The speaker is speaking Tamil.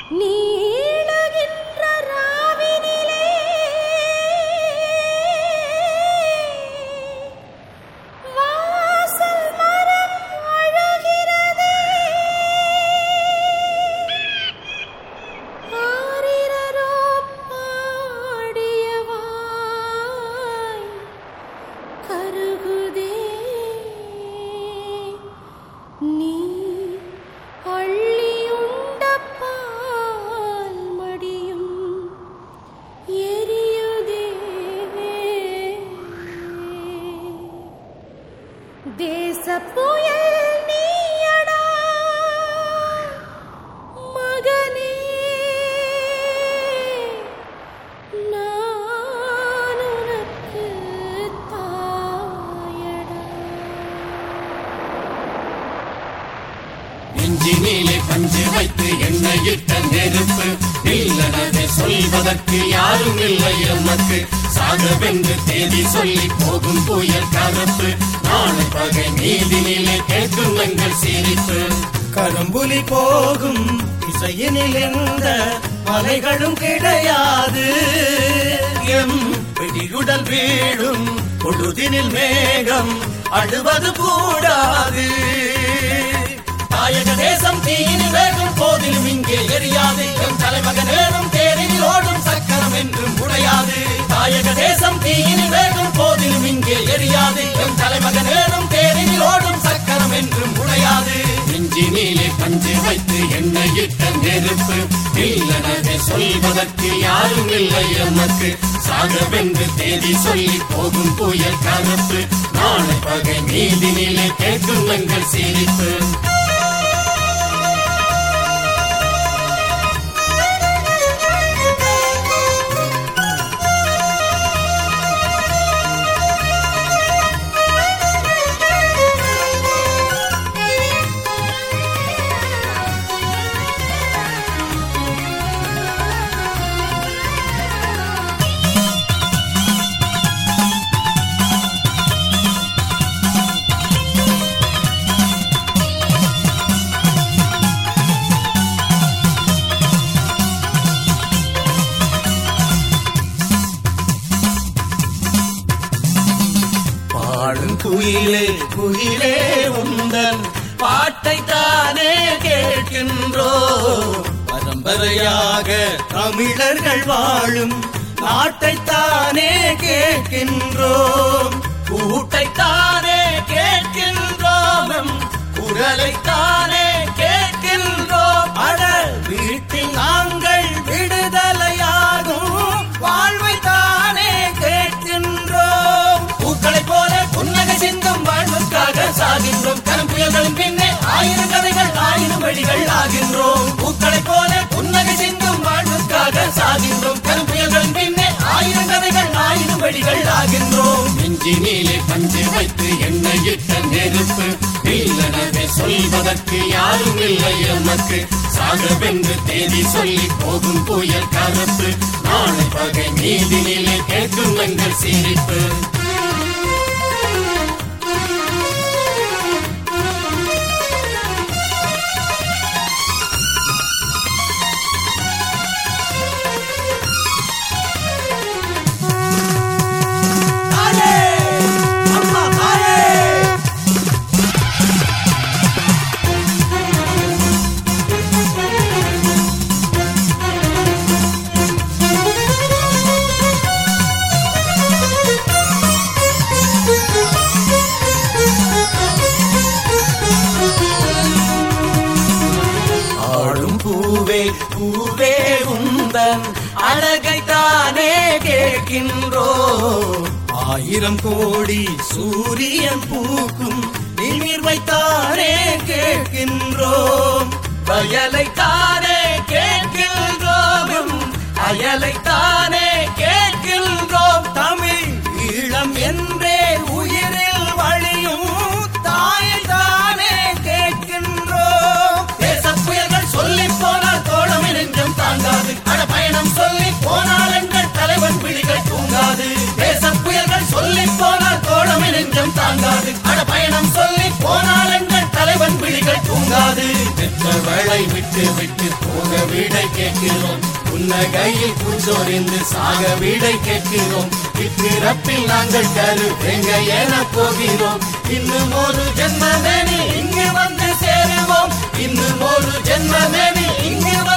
நீளுகின்ற ராவினிலே வாசல் மரம் அழுகிறதே ஆரிரரோ பாடியவாய் கருகுதே நீ அள்ளியுண்ட பால் மடியும் எரியுதே தேச புயல் நீயடா மகனே நான் உனக்கு தாயடா நெஞ்சினிலே பஞ்சு வைத்து எண்ணெயிட்ட நெருப்பு இல்லனதை சொல்வதற்கு யாரும் இல்லை எமக்கு சாகவென்று தேதி சொல்லி போகும் புயல் கருப்பு நாளை பகை நீதினிலே கேட்கும் எங்கள் சிரிப்பு கரும்புலி போகும் இசையினில் எந்த மலைகளும் கிடையாது எம் வெடியுடல் வீழும் பொழுதினில் மேகம் அழுவது கூடாது தாயக தேசம் தீயினில் வேகும் போதிலும் இங்கே எரியாது எம் தலைமக நேரும் தேரில் ஓடும் சக்கரம் என்றும் உடையாது தாயக தேசம் தீயினில் வேகும் போதிலும் இங்கே எரியாது எம் தலைமக நேரும் தேரில் ஓடும் சக்கரம் என்றும் உடையாது நெஞ்சினிலே பஞ்சு வைத்து எண்ணெயிட்ட நெருப்பு இல்லனதை சொல்வதற்கு யாரும் இல்லை எமக்கு சாகவென்று தேதி சொல்லி போகும் புயல் கருப்பு நாளை பகை நீதினிலே கேட்கும் எங்கள் சிரிப்பு பாடும் குயிலே குயிலே உந்தன் பாட்டை தானே கேட்கின்றோ பரம்பரையாக தமிழர்கள் வாழும் நாட்டைத்தானே கேட்கின்றோம் கூட்டைத்தானே கேட்கின்றோம் குரலைத்தானே கேட்கின்றோம் அட வீட்டில் நாங்கள் விடுதலையாகும் வாழ்வை தானே கேட்கின்றோம் பூக்களை போல புன்னகை சிந்தும் வாழ்வுக்காக சாகின்றோம் கரும் புயல்களின் பின்னே ஆயிரம் கதைகள் ஆயிரம் வழிகள் ஆகின்றோம் பூக்களை போல புன்னகை சிந்தும் வாழ்வுக்காக சாகின்றோம் கரும் புயல்களின் பின்னே ஆயிரம் கதைகள் ஆயிரம் வழிகள் ஆகின்றோம் நெஞ்சினிலே பஞ்சு வைத்து எண்ணெயிட்ட நெருப்பு இல்லனதை சொல்வதற்கு யாரும் இல்லை எமக்கு சாகவென்று தேதி சொல்லி போகும் புயல் கருப்பு நாளை பகை நீதினிலே கேட்கும் எங்கள் சிரிப்பு தாயே அம்மா தாயே ஆடும் பூவே பூவே உந்தன் அழகை தானே கேட்கின்றோ ஆயிரம் கோடி சூரியன் பூக்கும் நிமிர்வை தானே கேட்கின்றோம் வயலை தானே கேட்கின்றோம் அயலை தானே கேட்கின்றோம் தமிழ் ஈழம் என்றே உயிரில் வழியும் தாயை தானே கேட்கின்றோம் தேச புயல்கள் சொல்லி போனால் தோழமை நெஞ்சம் தாங்காது அட பயணம் சொல்லி போனால் எங்கள் தலைவன் பிடிகள் தூங்காது தேச புயல்கள் சொல்லி போனால் தோழமை நெஞ்சம் தாங்காது அட பயணம் சொல்லி போனால் எங்கள் தலைவன் பிடிகள் தூங்காது பெற்ற புலவளை விட்டு விட்டு போக விடை கேட்கிறோம் புன்னகையில் பூச்சோரிந்து சாக விடை கேட்கிறோம் இப்பிறப்பில் நாங்கள் கரு எங்க என போகிறோம் இன்னும் ஒரு ஜென்மமேனி இங்கு வந்து சேருவோம் இன்னும் ஒரு ஜென்மமேனி இங்கு வந்து